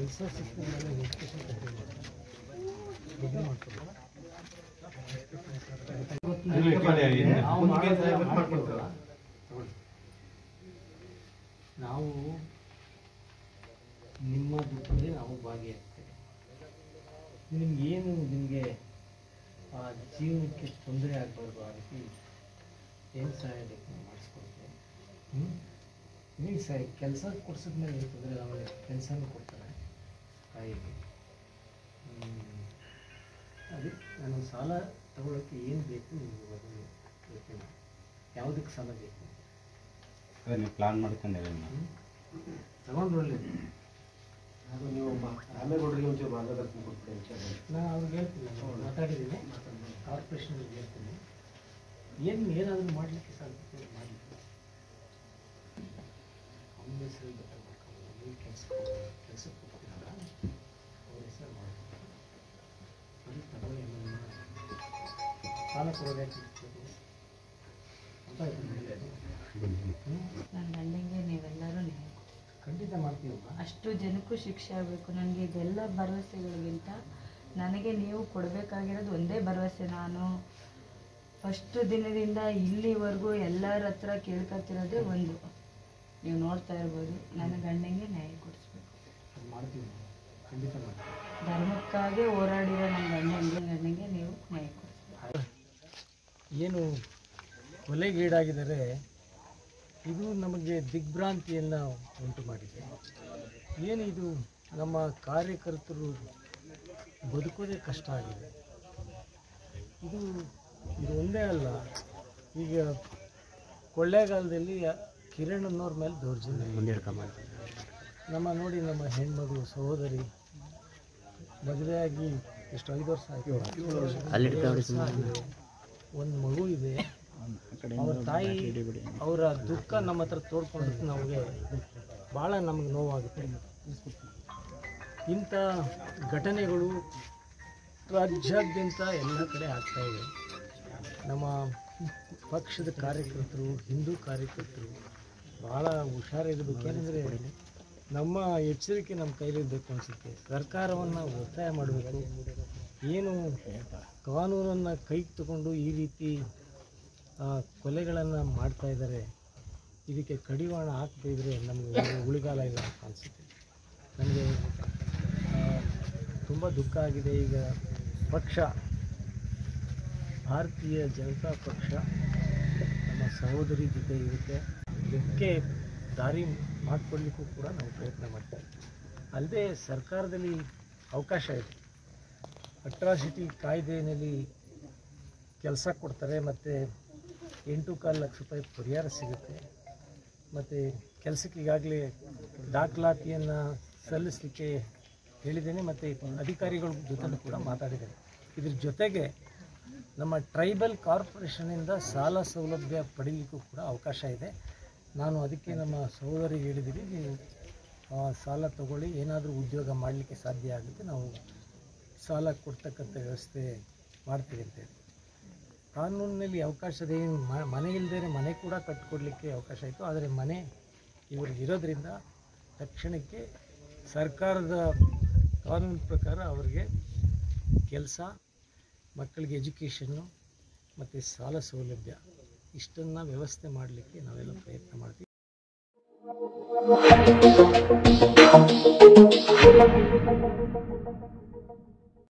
ಕೆಲಸ ಸಿಕ್ಕಿದ ಮೇಲೆ ಎಜುಕೇಷನ್ ಕಂಟಿನ್ಯೂ ಮಾಡ್ತಾರೆ ಡಿಗ್ರಿ ಮಾಡ್ತಾರೆ ನಾವು ನಿಮ್ಮ ದುಃಖದಲ್ಲಿ ನಾವು ಭಾಗಿಯಾಗ್ತೇವೆ ನಿಮಗೇನು ನಿಮಗೆ ಆ ಜೀವನಕ್ಕೆ ತೊಂದರೆ ಆಗಬಾರ್ದು ಆ ರೀತಿ ಏನು ಸಹಾಯ ಬೇಕು ನಾವು ಮಾಡಿಸ್ಕೊಡ್ತೇವೆ ಹ್ಞೂ ನಿಮಗೆ ಸಹ ಕೆಲಸ ಕೊಡ್ಸಿದ್ಮೇಲೆ ಏನು ತೊಂದರೆ ಆಮೇಲೆ ಕೆಲಸನೂ ಕೊಡ್ತಾರೆ ತಾಯಿಗೆ ಅದೇ ನಾನು ಸಾಲ ತಗೊಳ್ಳೋಕ್ಕೆ ಏನು ಬೇಕು ನೀವು ಅದನ್ನು ಯೋಚನೆ ಮಾಡಿ ಯಾವುದಕ್ಕೆ ಸಾಲ ಬೇಕು ನೀವು ಪ್ಲಾನ್ ಮಾಡ್ಕೊಂಡಿರಿ ಹ್ಮ್? ತಗೊಂಡ್ರೆ ಒಳ್ಳೇದು ಅದು ನೀವು ರಾಮೇಗೌಡರಿಗೆ ಒಂಚೂರು ಮಾರ್ಗದರ್ಶನ ಕೊಟ್ಬಿಡಿ ವಿಚಾರ ನಾನು ಅವ್ರಿಗೆ ಹೇಳ್ತೀನಿ ನಾನು ಮಾತಾಡಿದ್ದೀನಿ ಕಾರ್ಪೊರೇಷನ್ಗೆ ಹೇಳ್ತೀನಿ ಏನು ಏನಾದರೂ ಮಾಡಲಿಕ್ಕೆ ಸಾಧ್ಯ ಮಾಡಿ ಅವನ ಹೆಸರು ಬೆಟ್ಟ ಮಾಡ್ಕೊಂಡು ನೀವು ಕೆಲಸ ಕೆಲಸಕ್ಕೆ ಹೋಗ್ತೀರಲ್ಲ ಅವ್ರ ಹೆಸರು ಮಾಡ್ಕೊಂಡು ಅದು ತಗೊಳ್ಳಿ ನನ್ನ ಸಾಲ ಕೊಡೋದು ಯಾಕೆ ಇರ್ತದೆ? ಅಂತ ಆಯ್ತು ಹ್ಞೂ ನನ್ನ ಗಂಡಂಗೆ ನೀವೆಲ್ಲರೂ ನ್ಯಾಯ ಕೊಡಿ. ಖಂಡಿತ ಮಾಡ್ತೀವಮ್ಮ ಅಷ್ಟು ಜನಕ್ಕೂ ಶಿಕ್ಷೆ ಆಗಬೇಕು ನನಗೆ ಇದೆಲ್ಲ ಭರವಸೆಗಳಿಗಿಂತ ನನಗೆ ನೀವು ಕೊಡಬೇಕಾಗಿರೋದು ಒಂದೇ ಭರವಸೆ ನಾನು ಫಸ್ಟ್ ದಿನದಿಂದ ಇಲ್ಲಿವರೆಗೂ ಎಲ್ಲರ ಹತ್ರ ಕೇಳ್ಕೊತಿರೋದೇ ಒಂದು ನೀವು ನೋಡ್ತಾ ಇರ್ಬೋದು ನನ್ನ ಗಂಡಂಗೆ ನ್ಯಾಯ ಕೊಡಿಸ್ಬೇಕು ಅದು ಮಾಡ್ತೀವಿ ಖಂಡಿತ ಮಾಡ್ತೀವಿ ಧರ್ಮಕ್ಕಾಗಿ ಹೋರಾಡಿರೋ ನನ್ನ ಗಂಡಂಗೆ ಗಂಡಂಗೆ ನೀವು ನ್ಯಾಯ ಕೊಡಿಸ್ಬೇಕು ಏನು ಕೊಲೆಗೀಡಾಗಿದ್ದಾರೆ ಇದು ನಮಗೆ ದಿಗ್ಭ್ರಾಂತಿಯನ್ನು ಉಂಟು ಮಾಡಿದೆ ಏನು ಇದು ನಮ್ಮ ಕಾರ್ಯಕರ್ತರು ಬದುಕೋದೇ ಕಷ್ಟ ಆಗಿದೆ ಇದು ಇದು ಒಂದೇ ಅಲ್ಲ ಈಗ ಕೊಳ್ಳೇಗಾಲದಲ್ಲಿ ಕಿರಣ್ ಅನ್ನೋರ ಮೇಲೆ ದೌರ್ಜನ್ಯ ನಮ್ಮ ನೋಡಿ ನಮ್ಮ ಹೆಣ್ಮಗಳು ಸಹೋದರಿ ಮದುವೆಯಾಗಿ ಎಷ್ಟು ಐದು ವರ್ಷ ಆಯಿತು ಒಂದು ಮಗು ಇದೆ ಅವ್ರ ತಾಯಿ ಅವರ ದುಃಖ ನಮ್ಮ ಹತ್ರ ತೋಡ್ಕೊಂಡು ನಮಗೆ ಭಾಳ ನಮಗೆ ನೋವಾಗುತ್ತೆ ಇಂಥ ಘಟನೆಗಳು ರಾಜ್ಯಾದ್ಯಂತ ಎಲ್ಲ ಕಡೆ ಆಗ್ತಾ ಇದೆ ನಮ್ಮ ಪಕ್ಷದ ಕಾರ್ಯಕರ್ತರು ಹಿಂದೂ ಕಾರ್ಯಕರ್ತರು ಭಾಳ ಹುಷಾರಿರಬೇಕು ಏನಂದರೆ ನಮ್ಮ ಎಚ್ಚರಿಕೆ ನಮ್ಮ ಕೈಲಿರಬೇಕು ಅನಿಸುತ್ತೆ ಸರ್ಕಾರವನ್ನು ಒತ್ತಾಯ ಮಾಡಬೇಕು ಏನು ಕಾನೂನನ್ನು ಕೈಗೆ ತಗೊಂಡು ಈ ರೀತಿ ಕೊಲೆಗಳನ್ನು ಮಾಡ್ತಾ ಇದ್ದಾರೆ ಇದಕ್ಕೆ ಕಡಿವಾಣ ಹಾಕದೇ ಇದ್ದರೆ ನಮಗೆ ಉಳಿಗಾಲ ಇಲ್ಲ ಅಂತ ಅನಿಸುತ್ತೆ ನನಗೆ ತುಂಬ ದುಃಖ ಆಗಿದೆ ಈಗ ಪಕ್ಷ ಭಾರತೀಯ ಜನತಾ ಪಕ್ಷ ನಮ್ಮ ಸಹೋದರಿ ಜೊತೆ ಇರುತ್ತೆ ಇದಕ್ಕೆ ದಾರಿ ಮಾಡಿಕೊಡ್ಲಿಕ್ಕೂ ಕೂಡ ನಾವು ಪ್ರಯತ್ನ ಮಾಡ್ತೀವಿ ಅಲ್ಲದೆ ಸರ್ಕಾರದಲ್ಲಿ ಅವಕಾಶ ಇದೆ ಅಟ್ರಾಸಿಟಿ ಕಾಯ್ದೆಯಲ್ಲಿ ಕೆಲಸ ಕೊಡ್ತಾರೆ ಮತ್ತು ಎಂಟು ಕಾಲು ಲಕ್ಷ ರೂಪಾಯಿ ಪರಿಹಾರ ಸಿಗುತ್ತೆ ಮತ್ತು ಕೆಲಸಕ್ಕೆ ಈಗಾಗಲೇ ದಾಖಲಾತಿಯನ್ನು ಸಲ್ಲಿಸಲಿಕ್ಕೆ ಹೇಳಿದ್ದೇನೆ ಮತ್ತು ಅಧಿಕಾರಿಗಳ ಜೊತೆ ಕೂಡ ಮಾತಾಡಿದ್ದೇನೆ ಇದ್ರ ಜೊತೆಗೆ ನಮ್ಮ ಟ್ರೈಬಲ್ ಕಾರ್ಪೊರೇಷನಿಂದ ಸಾಲ ಸೌಲಭ್ಯ ಪಡೀಲಿಕ್ಕೂ ಕೂಡ ಅವಕಾಶ ಇದೆ ನಾನು ಅದಕ್ಕೆ ನಮ್ಮ ಸಹೋದರಿಗೆ ಹೇಳಿದ್ದೀನಿ ನೀವು ಆ, ಸಾಲ ತಗೊಳ್ಳಿ ಏನಾದರೂ ಉದ್ಯೋಗ ಮಾಡಲಿಕ್ಕೆ ಸಾಧ್ಯ ಆಗುತ್ತೆ ನಾವು ಸಾಲ ಕೊಡ್ತಕ್ಕಂಥ ವ್ಯವಸ್ಥೆ ಮಾಡ್ತೀವಿ ಅಂತ ಹೇಳಿ ಕಾನೂನಿನಲ್ಲಿ ಅವಕಾಶ ಇದೆ ಮ- ಮನೆ ಇಲ್ಲದೇ ಮನೆ ಕೂಡ ಕಟ್ಕೊಡ್ಲಿಕ್ಕೆ ಅವಕಾಶ ಇತ್ತು ಆದರೆ ಮನೆ ಇವ್ರಿಗೆ ಇರೋದ್ರಿಂದ ತಕ್ಷಣಕ್ಕೆ ಸರ್ಕಾರದ ಕಾನೂನು ಪ್ರಕಾರ ಅವರಿಗೆ ಕೆಲಸ ಮಕ್ಕಳಿಗೆ ಎಜುಕೇಷನ್ನು ಮತ್ತು ಸಾಲ ಸೌಲಭ್ಯ ಇಷ್ಟನ್ನು ವ್ಯವಸ್ಥೆ ಮಾಡಲಿಕ್ಕೆ ನಾವೆಲ್ಲ ಪ್ರಯತ್ನ ಮಾಡ್ತೀವಿ